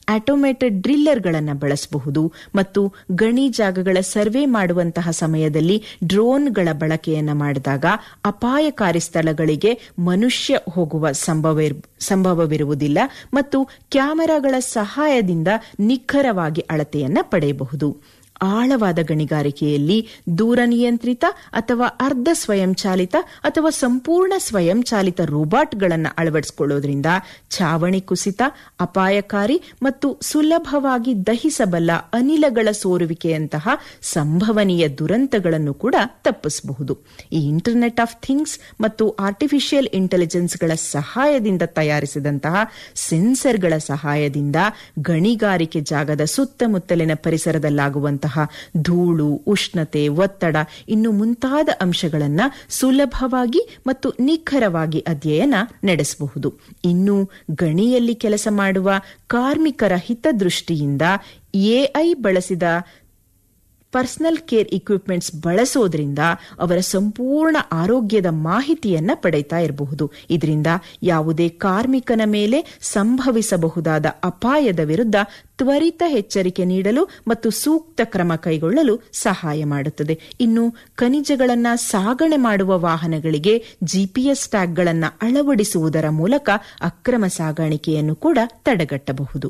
automated ಡ್ರಿಲ್ಲರ್ಗಳನ್ನು ಬಳಸಬಹುದು ಮತ್ತು ಗಣಿ ಜಾಗಗಳ ಸರ್ವೆ ಮಾಡುವಂತಹ ಸಮಯದಲ್ಲಿ ಡ್ರೋನ್ಗಳ ಬಳಕೆಯನ್ನು ಮಾಡಿದಾಗ ಅಪಾಯಕಾರಿ ಸ್ಥಳಗಳಿಗೆ ಮನುಷ್ಯ ಹೋಗುವ ಸಂಭವವಿರುವುದಿಲ್ಲ ಮತ್ತು ಕ್ಯಾಮೆರಾಗಳ ಸಹಾಯದಿಂದ ನಿಖರವಾಗಿ ಅಳತೆಯನ್ನ ಪಡೆಯಬಹುದು ಆಳವಾದ ಗಣಿಗಾರಿಕೆಯಲ್ಲಿ ದೂರ ನಿಯಂತ್ರಿತ ಅಥವಾ ಅರ್ಧ ಸ್ವಯಂಚಾಲಿತ ಅಥವಾ ಸಂಪೂರ್ಣ ಸ್ವಯಂಚಾಲಿತ ರೋಬೋಟ್ಗಳನ್ನು ಅಳವಡಿಸಿಕೊಳ್ಳೋದ್ರಿಂದ ಛಾವಣಿ ಕುಸಿತ ಅಪಾಯಕಾರಿ ಮತ್ತು ಸುಲಭವಾಗಿ ದಹಿಸಬಲ್ಲ ಅನಿಲಗಳ ಸೋರುವಿಕೆಯಂತಹ ಸಂಭವನೀಯ ದುರಂತಗಳನ್ನು ಕೂಡ ತಪ್ಪಿಸಬಹುದು ಈ ಇಂಟರ್ನೆಟ್ ಆಫ್ ಥಿಂಗ್ಸ್ ಮತ್ತು ಆರ್ಟಿಫಿಷಿಯಲ್ ಇಂಟೆಲಿಜೆನ್ಸ್ಗಳ ಸಹಾಯದಿಂದ ತಯಾರಿಸಿದಂತಹ ಸೆನ್ಸರ್ಗಳ ಸಹಾಯದಿಂದ ಗಣಿಗಾರಿಕೆ ಜಾಗದ ಸುತ್ತಮುತ್ತಲಿನ ಪರಿಸರದಲ್ಲಾಗುವಂತಹ ಧೂಳು ಉಷ್ಣತೆ ಒತ್ತಡ ಇನ್ನು ಮುಂತಾದ ಅಂಶಗಳನ್ನು ಸುಲಭವಾಗಿ ಮತ್ತು ನಿಖರವಾಗಿ ಅಧ್ಯಯನ ನಡೆಸಬಹುದು ಇನ್ನು ಗಣಿಯಲ್ಲಿ ಕೆಲಸ ಮಾಡುವ ಕಾರ್ಮಿಕರ ಹಿತದೃಷ್ಟಿಯಿಂದ ಎಐ ಬಳಸಿದ ಪರ್ಸನಲ್ ಕೇರ್ ಇಕ್ವಿಪ್ಮೆಂಟ್ಸ್ ಬಳಸೋದ್ರಿಂದ ಅವರ ಸಂಪೂರ್ಣ ಆರೋಗ್ಯದ ಮಾಹಿತಿಯನ್ನ ಪಡೆಯುತ್ತಾ ಇರಬಹುದು ಇದರಿಂದ ಯಾವುದೇ ಕಾರ್ಮಿಕನ ಮೇಲೆ ಸಂಭವಿಸಬಹುದಾದ ಅಪಾಯದ ವಿರುದ್ಧ ತ್ವರಿತ ಎಚ್ಚರಿಕೆ ನೀಡಲು ಮತ್ತು ಸೂಕ್ತ ಕ್ರಮ ಕೈಗೊಳ್ಳಲು ಸಹಾಯ ಮಾಡುತ್ತದೆ ಇನ್ನು ಖನಿಜಗಳನ್ನ ಸಾಗಣೆ ಮಾಡುವ ವಾಹನಗಳಿಗೆ ಜಿಪಿಎಸ್ ಟ್ಯಾಗ್ಗಳನ್ನು ಅಳವಡಿಸುವುದರ ಮೂಲಕ ಅಕ್ರಮ ಸಾಗಾಣಿಕೆಯನ್ನು ಕೂಡ ತಡೆಗಟ್ಟಬಹುದು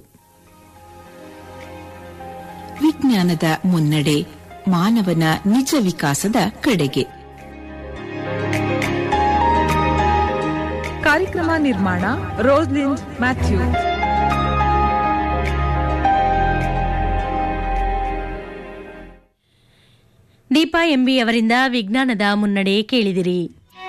ವಿಜ್ಞಾನದ ಮುನ್ನಡೆ ಮಾನವನ ನಿಜ ವಿಕಾಸದ ಕಡೆಗೆ ಕಾರ್ಯಕ್ರಮ ನಿರ್ಮಾಣ ರೋಸ್ಲಿಂಡ್ ಮ್ಯಾಥ್ಯೂ ದೀಪಾ ಎಂಬಿ ಅವರಿಂದ ವಿಜ್ಞಾನದ ಮುನ್ನಡೆ ಕೇಳಿದಿರಿ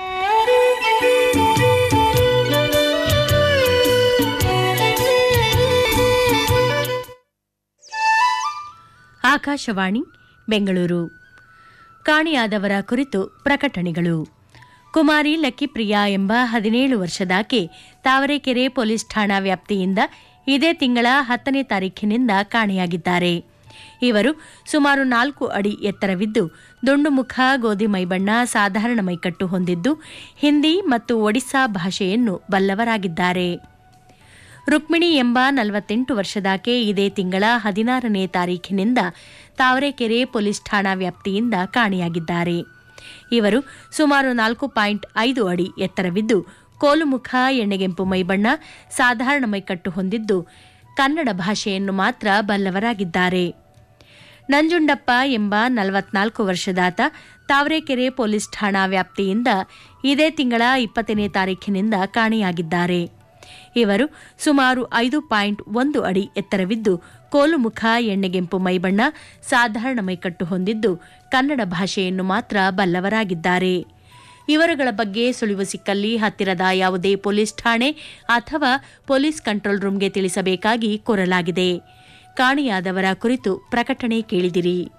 ಆಕಾಶವಾಣಿ ಬೆಂಗಳೂರು ಕಾಣೆಯಾದವರ ಕುರಿತು ಪ್ರಕಟಣೆಗಳು ಕುಮಾರಿ ಲಕ್ಕಿಪ್ರಿಯಾ ಎಂಬ ಹದಿನೇಳು ವರ್ಷದಾಕೆ ತಾವರೆಕೆರೆ ಪೊಲೀಸ್ ಠಾಣಾ ವ್ಯಾಪ್ತಿಯಿಂದ ಇದೇ ತಿಂಗಳ ಹತ್ತನೇ ತಾರೀಖಿನಿಂದ ಕಾಣೆಯಾಗಿದ್ದಾರೆ ಇವರು ಸುಮಾರು ನಾಲ್ಕು ಅಡಿ ಎತ್ತರವಿದ್ದು ದುಂಡು ಮುಖ ಗೋಧಿ ಮೈಬಣ್ಣ ಸಾಧಾರಣ ಮೈಕಟ್ಟು ಹೊಂದಿದ್ದು ಹಿಂದಿ ಮತ್ತು ಒಡಿಸ್ಸಾ ಭಾಷೆಯನ್ನು ಬಲ್ಲವರಾಗಿದ್ದಾರೆ ರುಕ್ಮಿಣಿ ಎಂಬ ನಲವತ್ತೆಂಟು ವರ್ಷದಾಕೆ ಇದೇ ತಿಂಗಳ ಹದಿನಾರನೇ ತಾರೀಖಿನಿಂದ ತಾವರೆಕೆರೆ ಪೊಲೀಸ್ ಠಾಣಾ ವ್ಯಾಪ್ತಿಯಿಂದ ಕಾಣೆಯಾಗಿದ್ದಾರೆ ಇವರು ಸುಮಾರು ನಾಲ್ಕು ಪಾಯಿಂಟ್ ಐದು ಅಡಿ ಎತ್ತರವಿದ್ದು ಕೋಲುಮುಖ ಎಣ್ಣೆಗೆಂಪು ಮೈಬಣ್ಣ ಸಾಧಾರಣ ಮೈಕಟ್ಟು ಹೊಂದಿದ್ದು ಕನ್ನಡ ಭಾಷೆಯನ್ನು ಮಾತ್ರ ಬಲ್ಲವರಾಗಿದ್ದಾರೆ ನಂಜುಂಡಪ್ಪ ಎಂಬ ನಲವತ್ನಾಲ್ಕು ವರ್ಷದಾತ ತಾವರೆಕೆರೆ ಪೊಲೀಸ್ ಠಾಣಾ ವ್ಯಾಪ್ತಿಯಿಂದ ಇದೇ ತಿಂಗಳ ಇಪ್ಪತ್ತನೇ ತಾರೀಖಿನಿಂದ ಕಾಣೆಯಾಗಿದ್ದಾರೆ ಇವರು ಸುಮಾರು ಐದು ಪಾಯಿಂಟ್ ಒಂದು ಅಡಿ ಎತ್ತರವಿದ್ದು ಕೋಲುಮುಖ ಎಣ್ಣೆಗೆಂಪು ಮೈಬಣ್ಣ ಸಾಧಾರಣ ಮೈಕಟ್ಟು ಹೊಂದಿದ್ದು ಕನ್ನಡ ಭಾಷೆಯನ್ನು ಮಾತ್ರ ಬಲ್ಲವರಾಗಿದ್ದಾರೆ ಇವರುಗಳ ಬಗ್ಗೆ ಸುಳಿವು ಸಿಕ್ಕಲ್ಲಿ ಹತ್ತಿರದ ಯಾವುದೇ ಪೊಲೀಸ್ ಠಾಣೆ ಅಥವಾ ಪೊಲೀಸ್ ಕಂಟ್ರೋಲ್ ರೂಂಗೆ ತಿಳಿಸಬೇಕಾಗಿ ಕೋರಲಾಗಿದೆ ಕಾಣೆಯಾದವರ ಕುರಿತು ಪ್ರಕಟಣೆ ಕೇಳಿದಿರಿ